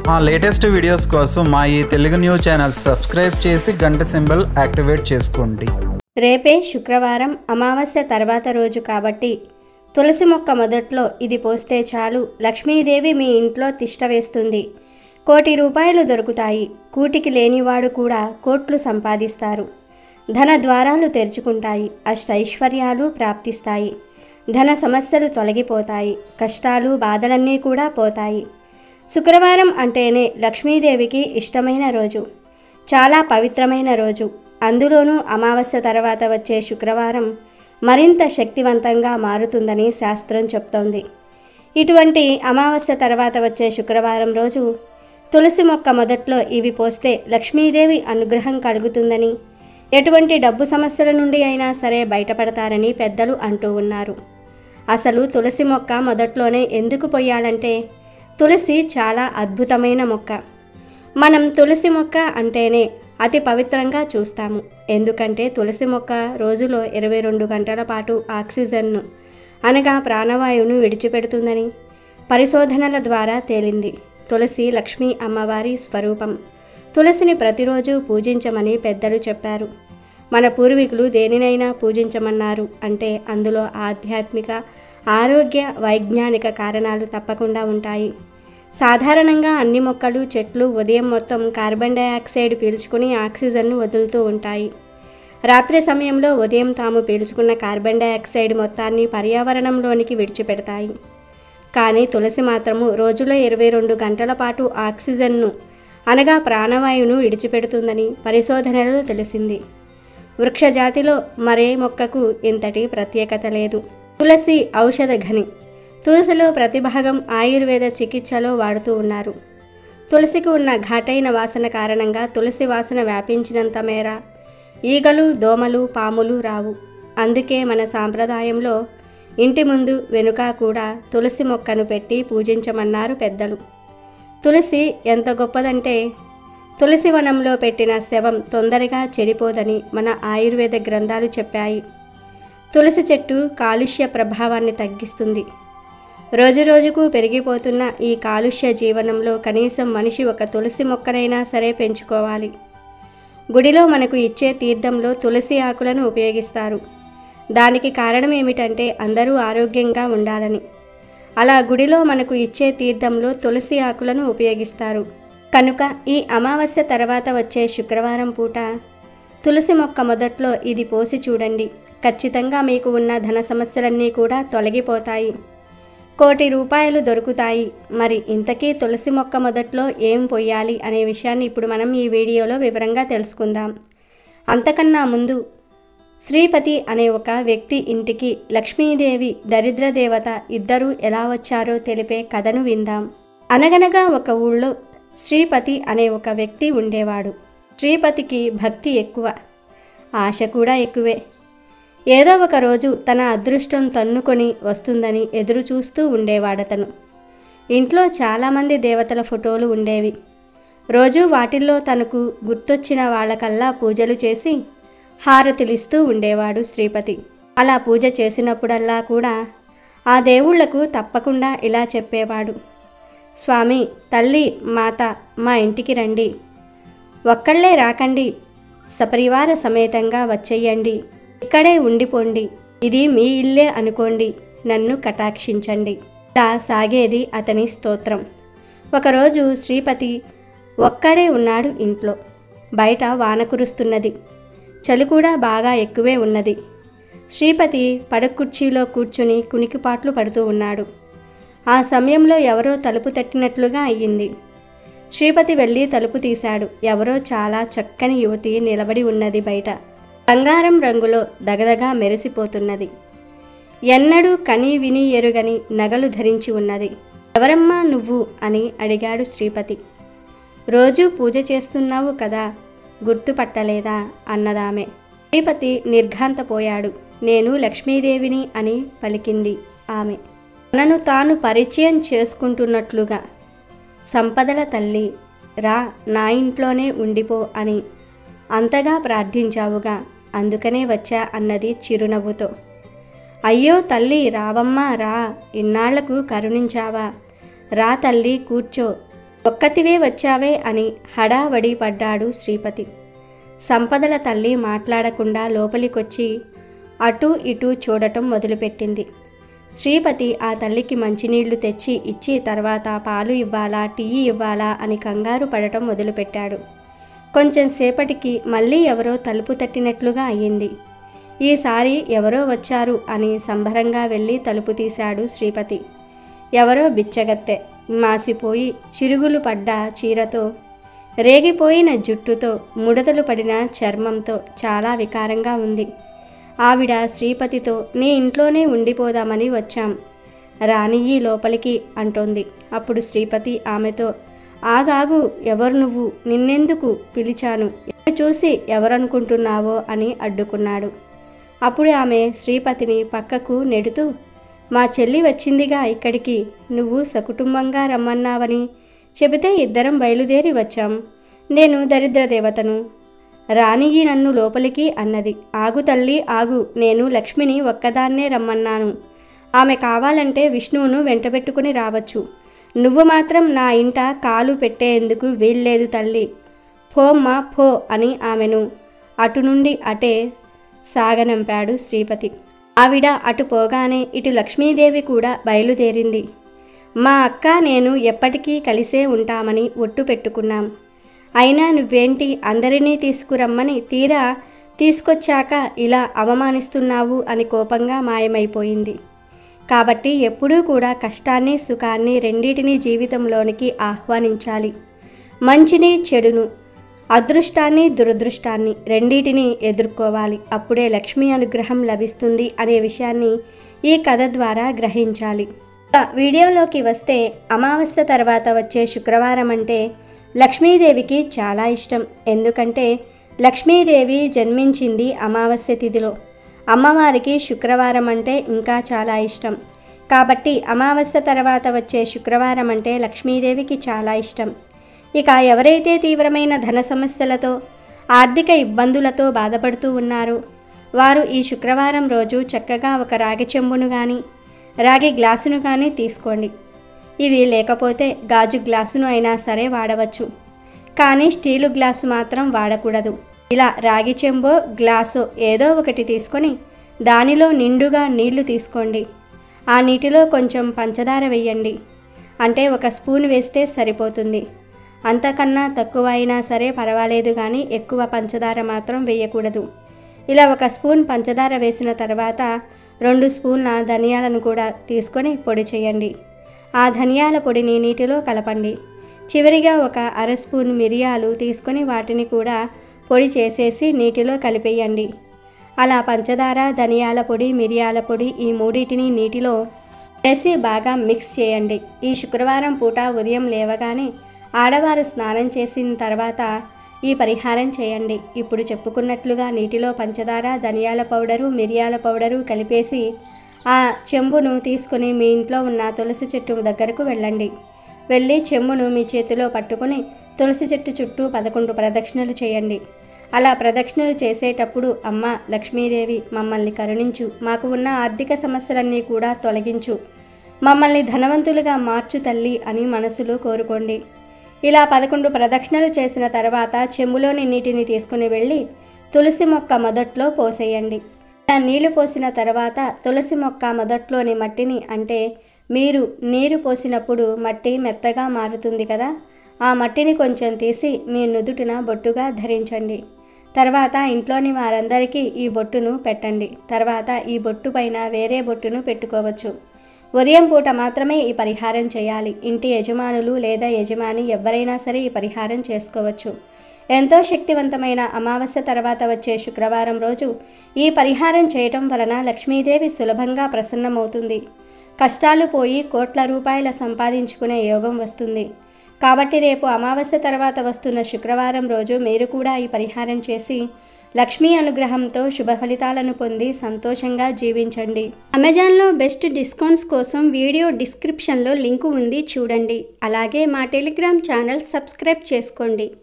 మా latest videos కోసం మా ఈ తెలుగు న్యూస్ ఛానల్ సబ్స్క్రైబ్ చేసి గంట సింబల్ యాక్టివేట్ చేసుకోండి రేపే శుక్రవారం అమావాస్య తర్వాత రోజు కాబట్టి తులసి మొక్క మొదట్లో ఇది పోస్తే చాలు లక్ష్మీదేవి మీ ఇంట్లో తిష్ట వేస్తుంది కోటి రూపాయలు దొరుకుతాయి కూటికి లేనివాడు కూడా కోట్లు సంపాదిస్తారు ధన ద్వారాలు తెరుచుకుంటాయి అష్టైశ్వర్యాలు ప్రాప్తిస్తాయి ధన సమస్యలు తొలగిపోతాయి కష్టాలు బాధలన్నీ కూడా పోతాయి శుక్రవారం అంటేనే లక్ష్మీదేవికి ఇష్టమైన రోజు చాలా పవిత్రమైన రోజు అందులోనూ అమావాస్య తర్వాత వచ్చే శుక్రవారం మరింత శక్తివంతంగా మారుతుందని శాస్త్రం చెప్తోంది ఇటువంటి అమావాస్య తర్వాత వచ్చే శుక్రవారం రోజు తులసి మొక్క మొదట్లో ఇవి పోస్తే లక్ష్మీదేవి అనుగ్రహం కలుగుతుందని ఎటువంటి డబ్బు సమస్యల నుండి అయినా సరే బయటపడతారని పెద్దలు అంటూ ఉన్నారు అసలు తులసి మొక్క మొదట్లోనే ఎందుకు పొయ్యాలంటే తులసి చాలా అద్భుతమైన మొక్క మనం తులసి మొక్క అంటేనే అతి పవిత్రంగా చూస్తాము ఎందుకంటే తులసి మొక్క రోజులో ఇరవై రెండు గంటల పాటు ఆక్సిజన్ను అనగా ప్రాణవాయువును విడిచిపెడుతుందని పరిశోధనల ద్వారా తేలింది తులసి లక్ష్మీ అమ్మవారి స్వరూపం తులసిని ప్రతిరోజు పూజించమని పెద్దలు చెప్పారు మన పూర్వీకులు దేనినైనా పూజించమన్నారు అంటే అందులో ఆధ్యాత్మిక ఆరోగ్య వైజ్ఞానిక కారణాలు తప్పకుండా ఉంటాయి సాధారణంగా అన్ని మొక్కలు చెట్లు ఉదయం మొత్తం కార్బన్ డయాక్సైడ్ పీల్చుకుని ఆక్సిజన్ను వదులుతూ ఉంటాయి రాత్రి సమయంలో ఉదయం తాము పీల్చుకున్న కార్బన్ డయాక్సైడ్ మొత్తాన్ని పర్యావరణంలోనికి విడిచిపెడతాయి కానీ తులసి మాత్రము రోజులో ఇరవై రెండు గంటల పాటు ఆక్సిజన్ను అనగా ప్రాణవాయువును విడిచిపెడుతుందని పరిశోధనలో తెలిసింది వృక్షజాతిలో మరే మొక్కకు ఇంతటి ప్రత్యేకత లేదు తులసి ఔషధ ఘని తులసిలో ప్రతిభాగం ఆయుర్వేద చికిత్సలో వాడుతూ ఉన్నారు తులసికి ఉన్న ఘాటైన వాసన కారణంగా తులసి వాసన వ్యాపించినంత మేర ఈగలు దోమలు పాములు రావు అందుకే మన సాంప్రదాయంలో ఇంటి ముందు వెనుక కూడా తులసి మొక్కను పెట్టి పూజించమన్నారు పెద్దలు తులసి ఎంత గొప్పదంటే తులసి వనంలో పెట్టిన శవం తొందరగా చెడిపోదని మన ఆయుర్వేద గ్రంథాలు చెప్పాయి తులసి చెట్టు కాలుష్య ప్రభావాన్ని తగ్గిస్తుంది రోజురోజుకు పెరిగిపోతున్న ఈ కాలుష్య జీవనంలో కనీసం మనిషి ఒక తులసి మొక్కనైనా సరే పెంచుకోవాలి గుడిలో మనకు ఇచ్చే తీర్థంలో తులసి ఆకులను ఉపయోగిస్తారు దానికి కారణం ఏమిటంటే అందరూ ఆరోగ్యంగా ఉండాలని అలా గుడిలో మనకు ఇచ్చే తీర్థంలో తులసి ఆకులను ఉపయోగిస్తారు కనుక ఈ అమావాస్య తర్వాత వచ్చే శుక్రవారం పూట తులసి మొక్క మొదట్లో ఇది పోసి చూడండి ఖచ్చితంగా మీకు ఉన్న ధన సమస్యలన్నీ కూడా తొలగిపోతాయి కోటి రూపాయలు దొరుకుతాయి మరి ఇంతకీ తులసి మొక్క మొదట్లో ఏం పొయ్యాలి అనే విషయాన్ని ఇప్పుడు మనం ఈ వీడియోలో వివరంగా తెలుసుకుందాం అంతకన్నా ముందు శ్రీపతి అనే ఒక వ్యక్తి ఇంటికి లక్ష్మీదేవి దరిద్ర దేవత ఇద్దరూ ఎలా వచ్చారో తెలిపే కథను విందాం అనగనగా ఒక ఊళ్ళో శ్రీపతి అనే ఒక వ్యక్తి ఉండేవాడు శ్రీపతికి భక్తి ఎక్కువ ఆశ కూడా ఎక్కువే ఏదో ఒక రోజు తన అదృష్టం తన్నుకొని వస్తుందని ఎదురు చూస్తూ ఉండేవాడతను ఇంట్లో చాలామంది దేవతల ఫోటోలు ఉండేవి రోజు వాటిల్లో తనకు గుర్తొచ్చిన వాళ్ళకల్లా పూజలు చేసి హారతిలిస్తూ ఉండేవాడు శ్రీపతి అలా పూజ చేసినప్పుడల్లా కూడా ఆ దేవుళ్లకు తప్పకుండా ఇలా చెప్పేవాడు స్వామి తల్లి మాత మా ఇంటికి రండి ఒక్కళ్ళే రాకండి సపరివార సమేతంగా వచ్చేయండి ఇక్కడే ఉండిపోండి ఇది మీ ఇల్లే అనుకోండి నన్ను కటాక్షించండి ఇలా సాగేది అతని స్తోత్రం ఒకరోజు శ్రీపతి ఒక్కడే ఉన్నాడు ఇంట్లో బయట వాన కురుస్తున్నది చలి కూడా బాగా ఎక్కువే ఉన్నది శ్రీపతి పడకుర్చీలో కూర్చుని కునికిపాట్లు పడుతూ ఉన్నాడు ఆ సమయంలో ఎవరో తలుపు తట్టినట్లుగా అయ్యింది శ్రీపతి వెళ్ళి తలుపు తీశాడు ఎవరో చాలా చక్కని యువతి నిలబడి ఉన్నది బయట బంగారం రంగులో దగదగా మెరిసిపోతున్నది ఎన్నడూ కని విని ఎరుగని నగలు ధరించి ఉన్నది ఎవరమ్మా నువ్వు అని అడిగాడు శ్రీపతి రోజూ పూజ చేస్తున్నావు కదా గుర్తుపట్టలేదా అన్నదామె శ్రీపతి నిర్ఘాంతపోయాడు నేను లక్ష్మీదేవిని అని పలికింది ఆమె తనను తాను పరిచయం చేసుకుంటున్నట్లుగా సంపదల తల్లి రా నా ఇంట్లోనే ఉండిపో అని అంతగా ప్రార్థించావుగా అందుకనే వచ్చా అన్నది చిరునవ్వుతో అయ్యో తల్లి రావమ్మా రా ఇన్నాళ్లకు కరుణించావా రా తల్లి కూర్చో ఒక్కతివే వచ్చావే అని హడావడి పడ్డాడు శ్రీపతి సంపదల తల్లి మాట్లాడకుండా లోపలికొచ్చి అటు ఇటు చూడటం మొదలుపెట్టింది శ్రీపతి ఆ తల్లికి మంచినీళ్లు తెచ్చి ఇచ్చి తర్వాత పాలు ఇవ్వాలా టీ ఇవ్వాలా అని కంగారు పడటం మొదలుపెట్టాడు కొంచెం సేపటికి మళ్ళీ ఎవరో తలుపు తట్టినట్లుగా అయ్యింది ఈసారి ఎవరో వచ్చారు అని సంబరంగా వెళ్ళి తలుపు తీశాడు శ్రీపతి ఎవరో బిచ్చగత్తె మాసిపోయి చిరుగులు పడ్డ చీరతో రేగిపోయిన జుట్టుతో ముడతలు పడిన చర్మంతో చాలా వికారంగా ఉంది ఆవిడ శ్రీపతితో నీ ఇంట్లోనే ఉండిపోదామని వచ్చాం రానియ్యి లోపలికి అంటోంది అప్పుడు శ్రీపతి ఆమెతో ఆగాగు ఎవరు నువ్వు నిన్నెందుకు పిలిచాను చూసి ఎవరనుకుంటున్నావో అని అడ్డుకున్నాడు అప్పుడు ఆమె శ్రీపతిని పక్కకు నెడుతూ మా చెల్లి వచ్చిందిగా ఇక్కడికి నువ్వు సకుటుంబంగా రమ్మన్నావని చెబితే ఇద్దరం బయలుదేరి వచ్చాం నేను దరిద్ర దేవతను రానియ్యి నన్ను లోపలికి అన్నది ఆగు తల్లి ఆగు నేను లక్ష్మిని ఒక్కదాన్నే రమ్మన్నాను ఆమె కావాలంటే విష్ణువును వెంటబెట్టుకుని రావచ్చు నువ్వు మాత్రం నా ఇంట కాలు పెట్టేందుకు వీల్లేదు తల్లి పోమ్మా పో అని ఆమెను అటు నుండి అటే సాగనంపాడు శ్రీపతి ఆవిడ అటు పోగానే ఇటు లక్ష్మీదేవి కూడా బయలుదేరింది మా అక్క నేను ఎప్పటికీ కలిసే ఉంటామని ఒట్టు పెట్టుకున్నాం అయినా నువ్వేంటి అందరినీ తీసుకురమ్మని తీరా తీసుకొచ్చాక ఇలా అవమానిస్తున్నావు అని కోపంగా మాయమైపోయింది కాబట్టి ఎప్పుడూ కూడా కష్టాన్ని సుఖాన్ని రెండింటినీ జీవితంలోనికి ఆహ్వానించాలి మంచిని చెడును అదృష్టాన్ని దురదృష్టాన్ని రెండింటినీ ఎదుర్కోవాలి అప్పుడే లక్ష్మీ అనుగ్రహం లభిస్తుంది అనే విషయాన్ని ఈ కథ ద్వారా గ్రహించాలి ఇక వీడియోలోకి వస్తే అమావాస్య తర్వాత వచ్చే శుక్రవారం అంటే లక్ష్మీదేవికి చాలా ఇష్టం ఎందుకంటే లక్ష్మీదేవి జన్మించింది అమావాస్య తిథిలో అమ్మవారికి శుక్రవారం అంటే ఇంకా చాలా ఇష్టం కాబట్టి అమావాస్య తర్వాత వచ్చే శుక్రవారం అంటే లక్ష్మీదేవికి చాలా ఇష్టం ఇక ఎవరైతే తీవ్రమైన ధన సమస్యలతో ఆర్థిక ఇబ్బందులతో బాధపడుతూ ఉన్నారో వారు ఈ శుక్రవారం రోజు చక్కగా ఒక రాగి చెంబును కానీ రాగి గ్లాసును కానీ తీసుకోండి ఇవి లేకపోతే గాజు గ్లాసును అయినా సరే వాడవచ్చు కానీ స్టీలు గ్లాసు మాత్రం వాడకూడదు ఇలా రాగి చెంబో గ్లాసో ఏదో ఒకటి తీసుకొని దానిలో నిండుగా నీళ్లు తీసుకోండి ఆ నీటిలో కొంచెం పంచదార వేయండి అంటే ఒక స్పూన్ వేస్తే సరిపోతుంది అంతకన్నా తక్కువ అయినా సరే పర్వాలేదు కానీ ఎక్కువ పంచదార మాత్రం వేయకూడదు ఇలా ఒక స్పూన్ పంచదార వేసిన తర్వాత రెండు స్పూన్ల ధనియాలను కూడా తీసుకొని పొడి చేయండి ఆ ధనియాల పొడిని నీటిలో కలపండి చివరిగా ఒక అర స్పూన్ మిరియాలు తీసుకొని వాటిని కూడా పొడి చేసేసి నీటిలో కలిపేయండి అలా పంచదార ధనియాల పొడి మిరియాల పొడి ఈ మూడింటిని నీటిలో వేసి బాగా మిక్స్ చేయండి ఈ శుక్రవారం పూట ఉదయం లేవగానే ఆడవారు స్నానం చేసిన తర్వాత ఈ పరిహారం చేయండి ఇప్పుడు చెప్పుకున్నట్లుగా నీటిలో పంచదార ధనియాల పౌడరు మిరియాల పౌడరు కలిపేసి ఆ చెంబును తీసుకుని మీ ఇంట్లో ఉన్న తులసి చెట్టు దగ్గరకు వెళ్ళండి వెళ్ళి చెంబును మీ చేతిలో పట్టుకొని తులసి చెట్టు చుట్టూ పదకొండు ప్రదక్షిణలు చేయండి అలా ప్రదక్షిణలు చేసేటప్పుడు అమ్మ లక్ష్మీదేవి మమ్మల్ని కరుణించు మాకు ఉన్న ఆర్థిక సమస్యలన్నీ కూడా తొలగించు మమ్మల్ని ధనవంతులుగా మార్చు తల్లి అని మనసులో కోరుకోండి ఇలా పదకొండు ప్రదక్షిణలు చేసిన తర్వాత చెంబులోని నీటిని తీసుకుని వెళ్ళి తులసి మొక్క మొదట్లో పోసేయండి ఇలా నీళ్లు పోసిన తర్వాత తులసి మొక్క మొదట్లోని మట్టిని అంటే మీరు నీరు పోసినప్పుడు మట్టి మెత్తగా మారుతుంది కదా ఆ మట్టిని కొంచెం తీసి మీ నుదుటిన బొట్టుగా ధరించండి తర్వాత ఇంట్లోని వారందరికీ ఈ బొట్టును పెట్టండి తర్వాత ఈ బొట్టు పైన వేరే బొట్టును పెట్టుకోవచ్చు ఉదయం పూట మాత్రమే ఈ పరిహారం చేయాలి ఇంటి యజమానులు లేదా యజమాని ఎవరైనా సరే ఈ పరిహారం చేసుకోవచ్చు ఎంతో శక్తివంతమైన అమావాస్య తర్వాత వచ్చే శుక్రవారం రోజు ఈ పరిహారం చేయటం వలన లక్ష్మీదేవి సులభంగా ప్రసన్నమవుతుంది కష్టాలు పోయి కోట్ల రూపాయల సంపాదించుకునే యోగం వస్తుంది కాబట్టి రేపు అమావాస్య తర్వాత వస్తున్న శుక్రవారం రోజు మీరు కూడా ఈ పరిహారం చేసి లక్ష్మీ అనుగ్రహంతో శుభ ఫలితాలను పొంది సంతోషంగా జీవించండి అమెజాన్లో బెస్ట్ డిస్కౌంట్స్ కోసం వీడియో డిస్క్రిప్షన్లో లింకు ఉంది చూడండి అలాగే మా టెలిగ్రామ్ ఛానల్ సబ్స్క్రైబ్ చేసుకోండి